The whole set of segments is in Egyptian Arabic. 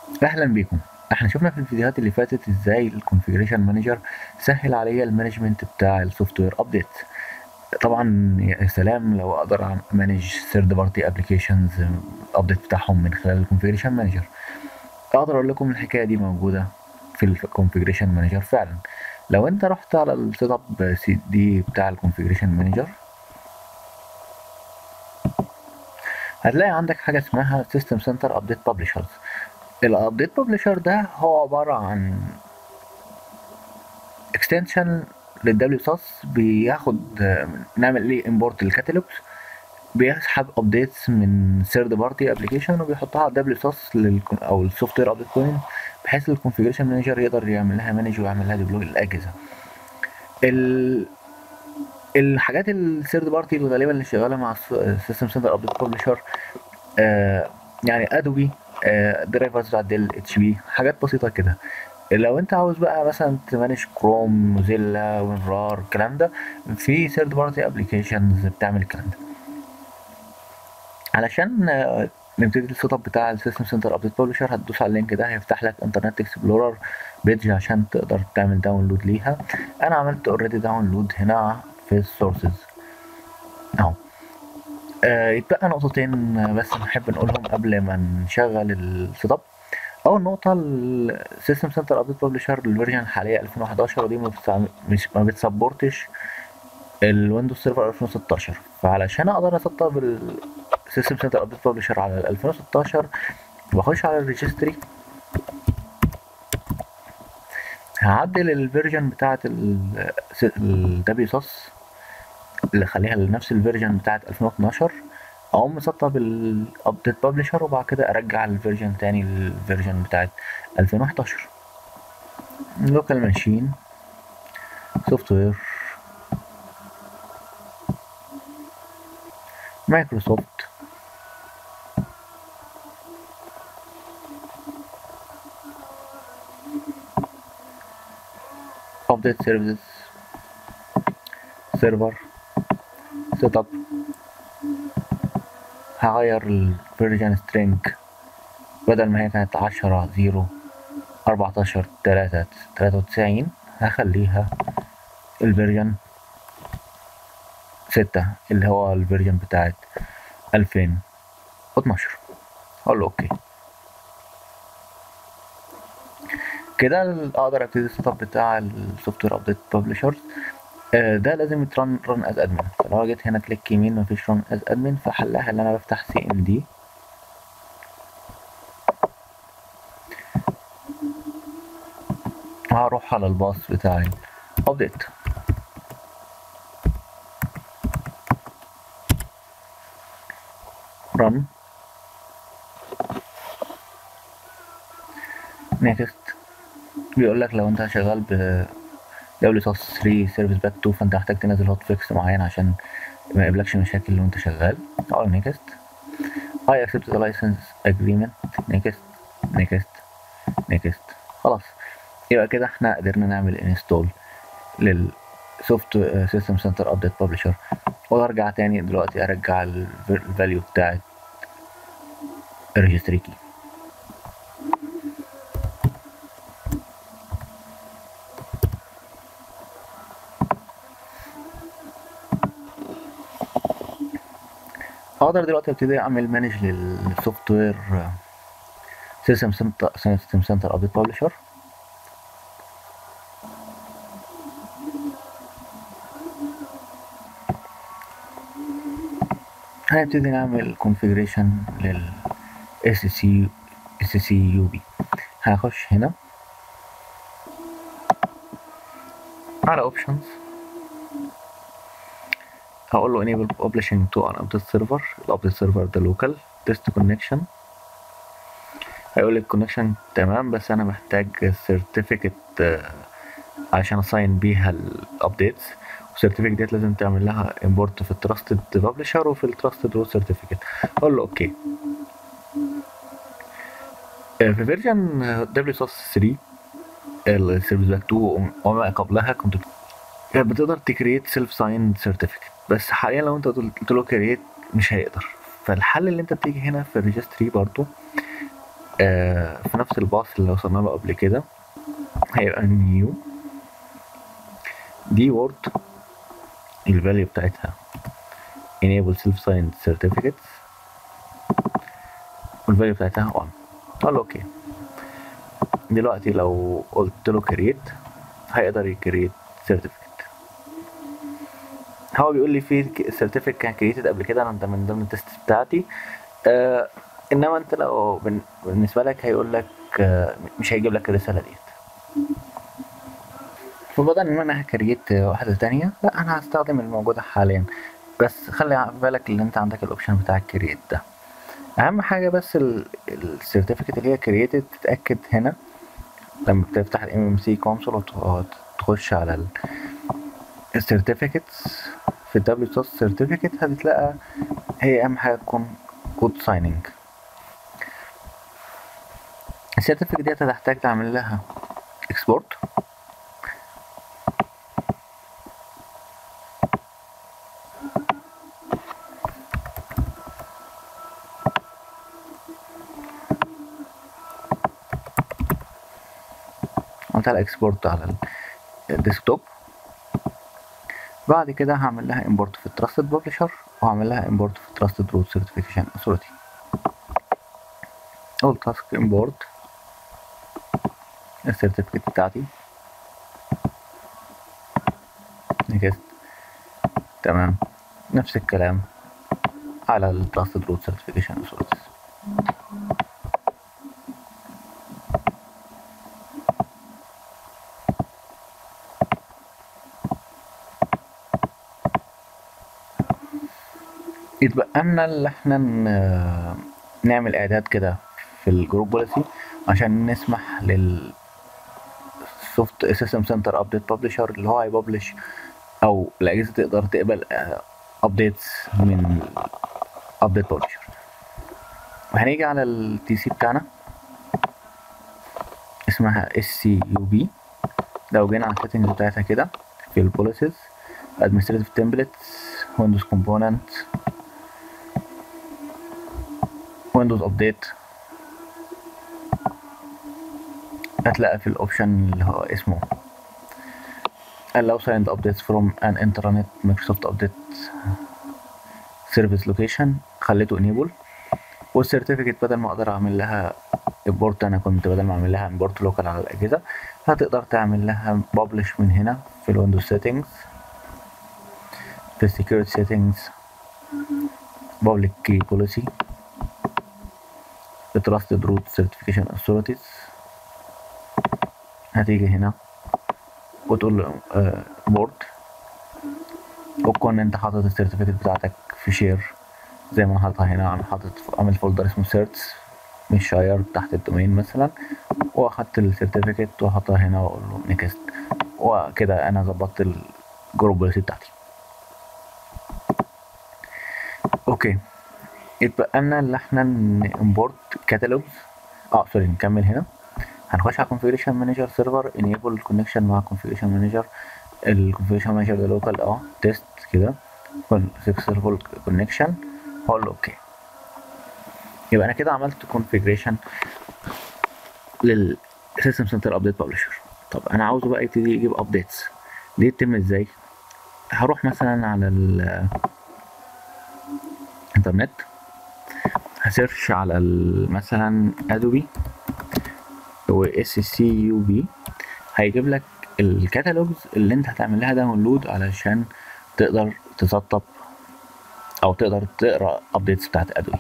اهلا بيكم احنا شفنا في الفيديوهات اللي فاتت ازاي الكونفيجريشن مانجر سهل عليا المانجمنت بتاع السوفت وير ابديت طبعا يا سلام لو اقدر امانج ثيرد بارتي ابلكيشنز الابديت بتاعهم من خلال الكونفيجريشن مانجر اقدر اقول لكم الحكايه دي موجوده في الكونفيجريشن مانجر فعلا لو انت رحت على السيت اب سي دي بتاع الكونفيجريشن مانجر هتلاقي عندك حاجه اسمها سيستم سنتر ابديت بابليشرز الابديت ببلشر ده هو عبارة عن اكستنشن للدبليو ساس بياخد نعمل ليه امبورت للكاتالوجز بيسحب ابديتس من ثيرد بارتي ابلكيشن وبيحطها على الدبليو ساس او السوفت وير ابديت بوينت بحيث الكونفيجريشن مانجر يقدر يعمل لها مانج ويعمل لها ديبلوي للاجهزه ال الحاجات الثيرد بارتي الغالبا اللي شغاله مع السيستم سنتر ابديت ببلشر يعني ادوبي درايفرز بتاع ديل اتش بي حاجات بسيطه كده لو انت عاوز بقى مثلا تمانج كروم موزيلا وينرار الكلام ده في ثيرد بارتي ابلكيشنز بتعمل الكلام ده علشان نبتدي السيت اب بتاع السيستم سنتر ابديت ببلشر هتدوس على اللينك ده هيفتح لك انترنت اكسبلورر بيج عشان تقدر تعمل داونلود ليها انا عملت اوريدي داونلود هنا في السورسز اهو آه يتبقى نقطتين بس نحب نقولهم قبل ما نشغل السيت اب اول نقطه السيستم سنتر ابديت ببلشر الفيرجن الحاليه 2011 ودي مش ما بتسبورتش الويندوز سيرفر 2016 فعلشان اقدر اسطب السيستم سنتر ابديت ببلشر على 2016 بخش على الريجستري هعدل الفيرجن بتاعه الدبليو ساس اللي خليها لنفس الفيرجن بتاعت 2012 اقوم مسطب الابديت ببلشر وبعد كده ارجع الفيرجن تاني للفيرجن بتاعت 2011 لوكال ماشين سوفت وير مايكروسوفت update services server سيت اب هغير الفيرجن سترينج بدل ما هي كانت عشرة زيرو أربعتاشر تلاتة تلاتة وتسعين هخليها الفيرجن ستة اللي هو الفيرجن بتاعت ألفين واتناشر أقول له أوكي كده أقدر أبتدي السيت اب بتاع السوفت وير أبديت ببلشرز ده لازم يترن رن از ادمن فلو جيت هنا كليك يمين مفيش رن از ادمن فحلها اللي انا بفتح سي ام دي هروح على الباص بتاعي ابديت رن نيكست بيقول لك لو انت شغال ب دبليو ساس 3 سيرفيس باك 2 فانت محتاج تنزل هوت فيكس معين عشان ما يقابلكش مشاكل وانت شغال اقول نيكست I accept the license agreement next next next خلاص يبقى كده احنا قدرنا نعمل انستول للسوفت سيستم سنتر ابديت ببلشر وارجع تاني دلوقتي ارجع الفاليو بتاعت الريجستري كي اقدر دلوقتي ابتدي اعمل مانج للسوفت وير سيستم سنتر سيستم سنتر ابديت ببلشر هنبتدي نعمل configuration لل SC SCUB هخش هنا على options هقول له enable publishing to an update server الابديت سيرفر ده local test connection هيقول لي الكونكشن تمام بس انا محتاج certificate عشان اصين بيها الابديتس والسيرتيفيكت ديت لازم تعمل لها امبورت في التراستد ببلشر وفي التراستد روت سيرتيفيكت اقول له اوكي في فيرجن دبليو ساس 3 السيرفيس باك 2 وما قبلها كنت بتقدر تكريت سيلف ساين سيرتيفيكت بس حاليا لو انت قلت له كريت مش هيقدر فالحل اللي انت بتيجي هنا في الريجستري برضو آه في نفس الباص اللي وصلنا له قبل كده هيبقى نيو دي وورد الفاليو بتاعتها enable self signed certificates والفاليو بتاعتها 1 اقول له اوكي دلوقتي لو قلت له create هيقدر يكريت certificate هو بيقول لي في certificate كان created قبل كده انا ده من ضمن التست بتاعتي آه انما انت لو بن- بالنسبه لك هيقول لك آه مش هيجيب لك الرساله ديت فبدل ما انا هكريت واحده تانية لا انا هستخدم الموجوده حاليا بس خلي بالك ان انت عندك الاوبشن بتاع الكرييت ده اهم حاجه بس السيرتيفيكت اللي هي كرييتد تتاكد هنا لما بتفتح الام ام سي كونسول وتخش على السيرتيفيكتس في الدبليو سوس سيرتيفيكت هتلاقي هي اهم حاجه تكون كود سايننج السيرتيفيكت ديت هتحتاج تعمل لها اكسبورت عملت لها اكسبورت على الديسكتوب بعد كده هعمل لها امبورت في التراستد ببلشر وهعمل لها امبورت في التراستد روت سيرتيفيكيشن اثوريتي اول تاسك امبورت السيرتيفيكت بتاعتي نيكست تمام نفس الكلام على التراستد روت سيرتيفيكيشن اثوريتيز يتبقى لنا اللي احنا ن- نعمل اعداد كده في الجروب بوليسي عشان نسمح لل سوفت سيستم سنتر ابديت ببلشر اللي هو هيببلش او الاجهزه تقدر تقبل ابديتس من ابديت ببلشر وهنيجي على التي سي بتاعنا اسمها اس سي يو بي لو جينا على السيتنجز بتاعتها كده في البوليسيز administrative templates windows component ويندوز ابديت هتلاقي في الاوبشن اللي هو اسمه allow signed updates from an internet Microsoft update service location خليته enable والسيرتيفيكت بدل ما اقدر اعمل لها import انا كنت بدل ما اعمل لها import local على الاجهزه هتقدر تعمل لها publish من هنا في الويندوز settings في security settings public key policy trusted root certification authorities هتيجي هنا وتقول له بورد وتكون انت حاطط السيرتيفيكت بتاعتك في شير زي ما انا حاططها هنا انا حاطط عامل فولدر اسمه سيرتس مش شاير تحت الدومين مثلا واخدت السيرتيفيكت واحطها هنا واقول له نيكست وكده انا ظبطت الجروب بوليسي بتاعتي اوكي يتبقى لنا اللي احنا نمبورت كاتالوجز اه سوري نكمل هنا هنخش على configuration manager server enable connection مع configuration manager ال configuration manager ده local اه تيست كده successful connection هقول له اوكي يبقى انا كده عملت configuration لل system center update publisher طب انا عاوزه بقى يبتدي يجيب updates دي تتم ازاي هروح مثلا على الانترنت هسيرش على مثلا ادوبي و اس سي يو بي هيجيب لك الكتالوجز اللي انت هتعمل لها داونلود علشان تقدر تسطب او تقدر تقرا ابديتس بتاعت ادوبي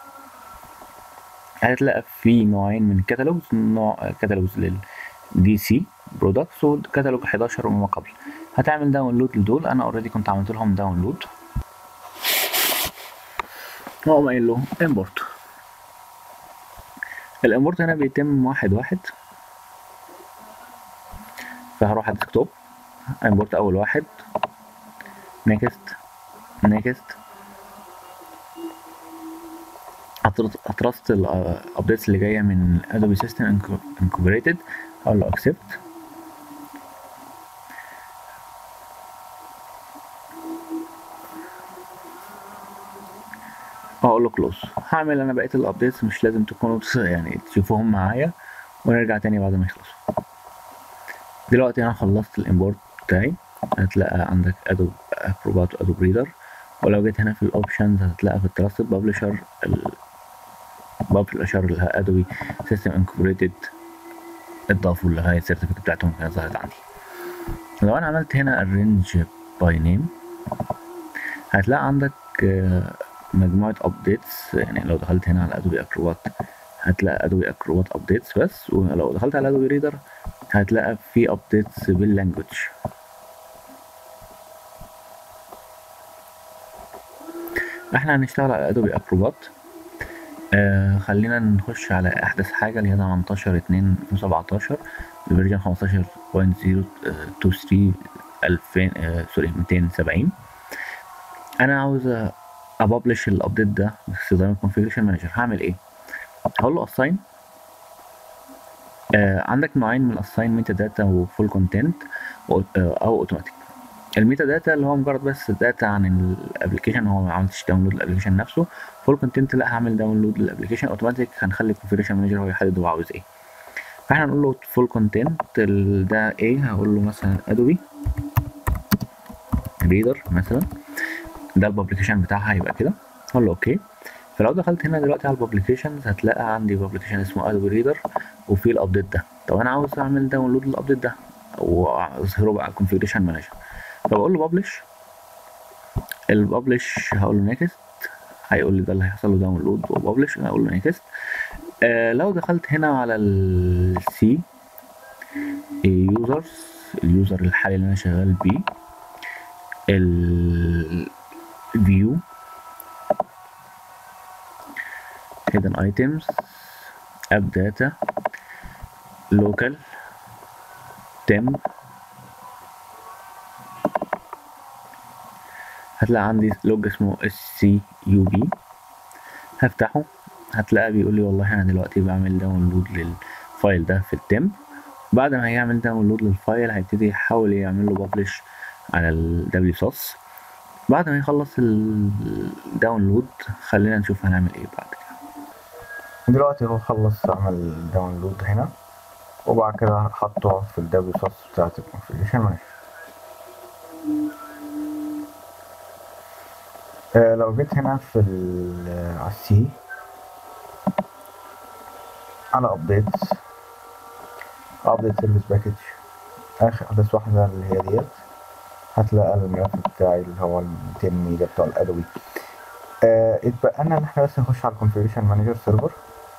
هتلاقي في نوعين من الكتالوجز نوع كتالوجز لل دي سي برودكتس وكتالوج 11 وما قبل هتعمل داونلود لدول انا اوريدي كنت عملت لهم داونلود واقوم قايل له امبورت الامبورت هنا بيتم واحد واحد فهروح على الديسكتوب امبورت اول واحد نيكست نيكست هترست الابديتس اللي جايه من ادوبي سيستم انكوبريتد اقول له اكسبت اقول واقول له كلوز هعمل انا بقيه الابديتس مش لازم تكونوا يعني تشوفوهم معايا ونرجع تاني بعد ما يخلصوا دلوقتي انا خلصت الامبورت بتاعي هتلاقي عندك ادوب اكروبات وادوب ريدر ولو جيت هنا في الاوبشنز هتلاقي في التراستد بابلشر البابلشر اللي هي ادوبي سيستم انكوربريتد اتضافوا لغايه السيرتيفيكت بتاعتهم كانت ظهرت عندي لو انا عملت هنا arrange by name هتلاقي عندك مجموعة updates يعني لو دخلت هنا على ادوبي اكروبات هتلاقي ادوبي اكروبات updates بس ولو دخلت على ادوبي ريدر هتلاقي في updates باللانجوج احنا هنشتغل على ادوبي اكروبات آه خلينا نخش على احدث حاجة اللي هي 18 2 2017 الفيرجن 15.023 2000 آه سوري 270 انا عاوز ابلش الابديت ده باستخدام الكونفيجريشن مانجر هعمل ايه هقول له assign آه عندك نوعين من الاساين ميتا داتا وفول كونتنت او اوتوماتيك الميتا داتا اللي هو مجرد بس داتا عن الابلكيشن هو ما عملتش داونلود للابلكيشن نفسه فول كونتنت لا هعمل داونلود للابلكيشن اوتوماتيك هنخلي الكونفيجريشن مانجر هو يحدد هو عاوز ايه فاحنا نقول له فول كونتنت ده ايه هقول له مثلا ادوبي ريدر مثلا ده البابليكيشن بتاعها هيبقى كده اقول له اوكي فلو دخلت هنا دلوقتي على البابليكيشنز هتلاقي عندي بابليكيشن اسمه ادوبي ريدر وفي الابديت ده طب انا عاوز اعمل داونلود للابديت ده واظهره بقى على الكونفيجريشن مانجر فبقول له ببلش الببلش هقول له نيكست هيقول لي ده اللي هيحصل له داونلود وببلش هقول له نيكست آه لو دخلت هنا على السي يوزرز اليوزر الحالي اللي انا شغال بيه الفيو hidden items app data local temp هتلاقي عندي لوج اسمه اس سي يو بي هفتحه هتلاقي بيقول لي والله انا دلوقتي بعمل داونلود للفايل ده في التم بعد ما هيعمل داونلود للفايل هيبتدي يحاول يعمل له ببلش على الدبليو سوس بعد ما يخلص الداونلود خلينا نشوف هنعمل ايه بعد كده دلوقتي هو خلص عمل داونلود هنا وبعد كده حطه في الدبليو سوس بتاعت الكونفيجريشن مانجر آه لو جيت هنا في على السي على ابديتس ابديت سيرفيس باكج اخر احدث واحده اللي هي ديت هتلاقي الملف بتاعي اللي هو ال 200 ميجا بتاع الادوبي آه اتبقى لنا ان احنا بس نخش على الكونفيجريشن مانجر سيرفر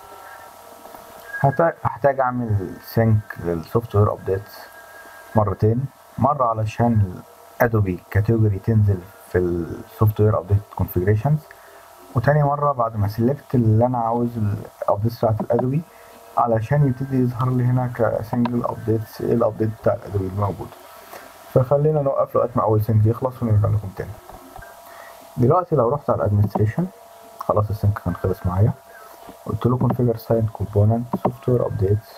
هحتاج اعمل سينك للسوفت وير ابديتس مرتين مره علشان الادوبي كاتيجوري تنزل في السوفت وير ابديت كونفيجريشنز وتاني مرة بعد ما سيلكت اللي انا عاوز الابديت بتاعت الادوبي علشان يبتدي يظهر لي هنا كسنجل ابديتس ايه الابديت بتاع الادوبي الموجود فخلينا نوقف لغاية ما اول سينك يخلص ونرجع لكم تاني دلوقتي لو رحت على الادمنستريشن خلاص السينك كان خلص معايا قلت له configure site component software updates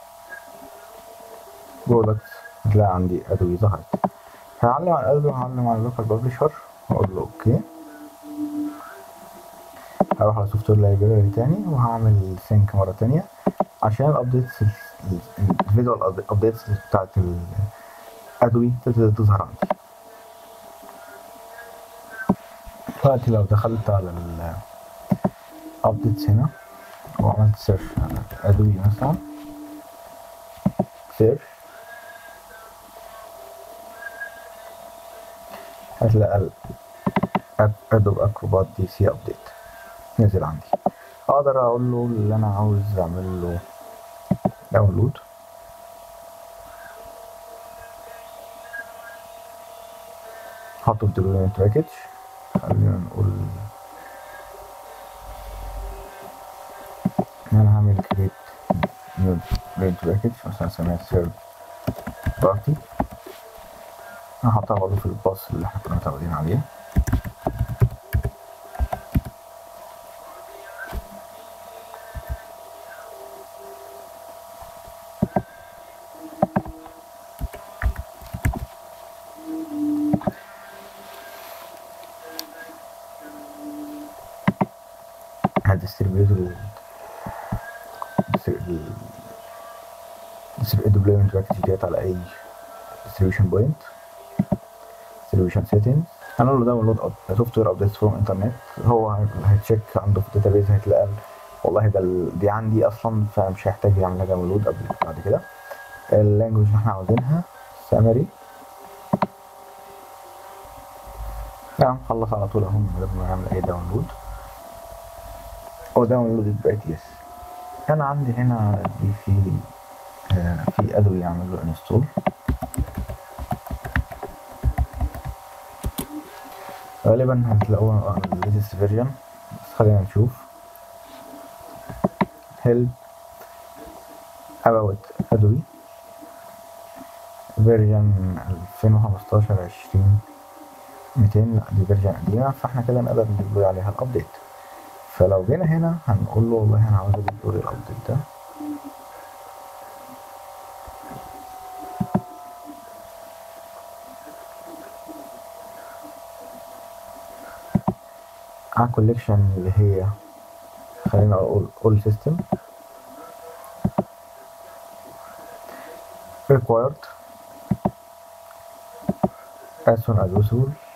products هتلاقي عندي ادوبي ظهرت هعلم على الادوبي وهعلم على اللوكال ببلشر واقول له اوكي هروح على سوفت وير لايبراري تاني وهعمل سينك مرة تانية عشان الابديتس الفيجوال ابديتس بتاعت الادوبي تبتدي تظهر عندي دلوقتي لو دخلت على الابديتس هنا وعملت سيرش على ادوبي مثلا سيرش هتلاقي ادوب اكروبات دي سي ابديت نزل عندي اقدر اقول له اللي انا عاوز اعمل له داونلود احطه في ديبلويمنت باكج خلينا نقول ان انا هعمل كريت نيو ديبلويمنت باكج مثلا اسميها سيرف بارتي هحطها برضه في الباص اللي احنا كنا متعودين عليه distribute ال الديبلويمنت باكج ديت على اي distribution point distribution settings هنقول له داونلود سوفت وير ابديتس فروم انترنت هو هيتشيك عنده في الداتابيز هتلاقي والله ده ال- دي عندي اصلا فمش هيحتاج يعملها داونلود قبل بعد كده اللانجوج اللي احنا عاوزينها سامري تمام خلص على طول اهو من غير ما نعمل اي داونلود هو داونلود بقت يس انا عندي هنا دي في آه، في ادوي يعمل له انستول غالبا هتلاقوه الليتست فيرجن بس خلينا نشوف help about Adobe فيرجن 2015 20 200 لا دي فيرجن قديمة فاحنا كده نقدر نديبلوي عليها الابديت فلو جينا هنا هنقول له والله انا عاوز اديبلوي الابديت ده على كوليكشن اللي هي خلينا اقول all system required as soon as possible